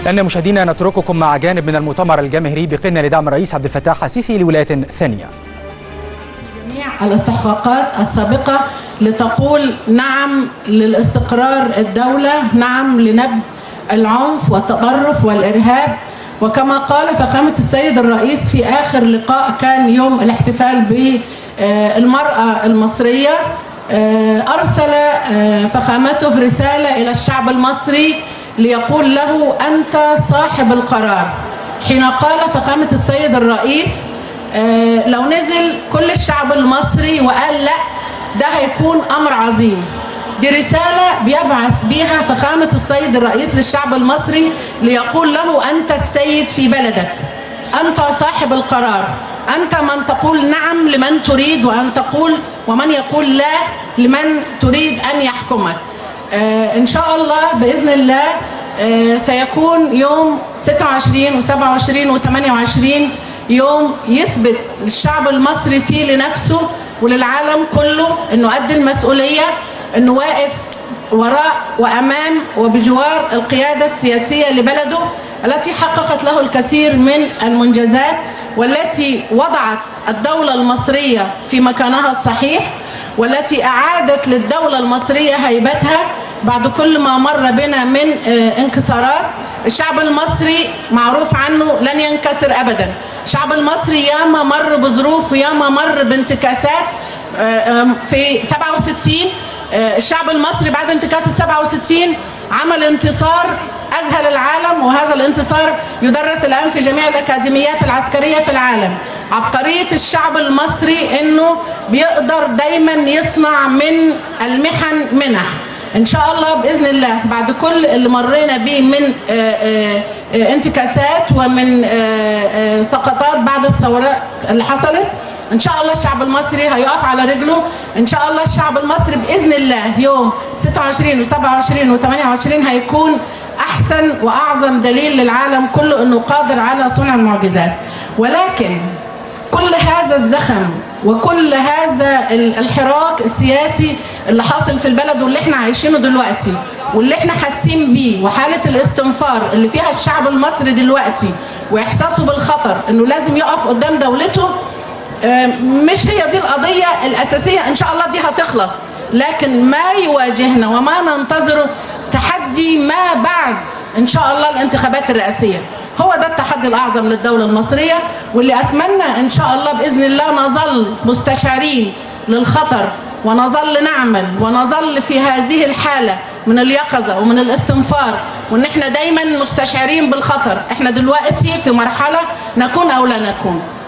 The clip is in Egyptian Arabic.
لأن مشاهدينا نترككم مع جانب من المؤتمر الجماهيري بقنا لدعم الرئيس عبد الفتاح السيسي لولاية ثانية جميع الاستحقاقات السابقة لتقول نعم للاستقرار الدولة نعم لنبذ العنف والتطرف والإرهاب وكما قال فخامة السيد الرئيس في آخر لقاء كان يوم الاحتفال بالمرأة المصرية أرسل فخامته رسالة إلى الشعب المصري ليقول له أنت صاحب القرار حين قال فخامة السيد الرئيس لو نزل كل الشعب المصري وقال لا ده هيكون أمر عظيم دي رسالة بيبعث بيها فخامة السيد الرئيس للشعب المصري ليقول له أنت السيد في بلدك أنت صاحب القرار أنت من تقول نعم لمن تريد وأن تقول ومن يقول لا لمن تريد أن يحكمك آه إن شاء الله بإذن الله آه سيكون يوم 26 و27 و28 يوم يثبت للشعب المصري فيه لنفسه وللعالم كله انه قد المسؤوليه انه واقف وراء وامام وبجوار القياده السياسيه لبلده التي حققت له الكثير من المنجزات والتي وضعت الدوله المصريه في مكانها الصحيح والتي اعادت للدوله المصريه هيبتها بعد كل ما مر بنا من انكسارات الشعب المصري معروف عنه لن ينكسر ابدا الشعب المصري ياما مر بظروف وياما مر بانتكاسات في 67 الشعب المصري بعد انتكاسة 67 عمل انتصار أذهل العالم وهذا الانتصار يدرس الآن في جميع الأكاديميات العسكرية في العالم عبقرية الشعب المصري أنه بيقدر دايما يصنع من المحن منح ان شاء الله باذن الله بعد كل اللي مرينا به من انتكاسات ومن سقطات بعد الثورات اللي حصلت ان شاء الله الشعب المصري هيقف على رجله ان شاء الله الشعب المصري باذن الله يوم 26 و27 و28 هيكون احسن واعظم دليل للعالم كله انه قادر على صنع المعجزات ولكن كل هذا الزخم وكل هذا الحراك السياسي اللي حاصل في البلد واللي احنا عايشينه دلوقتي واللي احنا حاسين بيه وحاله الاستنفار اللي فيها الشعب المصري دلوقتي واحساسه بالخطر انه لازم يقف قدام دولته مش هي دي القضيه الاساسيه ان شاء الله دي هتخلص لكن ما يواجهنا وما ننتظره تحدي ما بعد ان شاء الله الانتخابات الرئاسيه هو ده التحدي الاعظم للدوله المصريه واللي اتمنى ان شاء الله باذن الله نظل مستشعرين للخطر ونظل نعمل ونظل في هذه الحاله من اليقظه ومن الاستنفار وان احنا دايما مستشعرين بالخطر احنا دلوقتي في مرحله نكون او لا نكون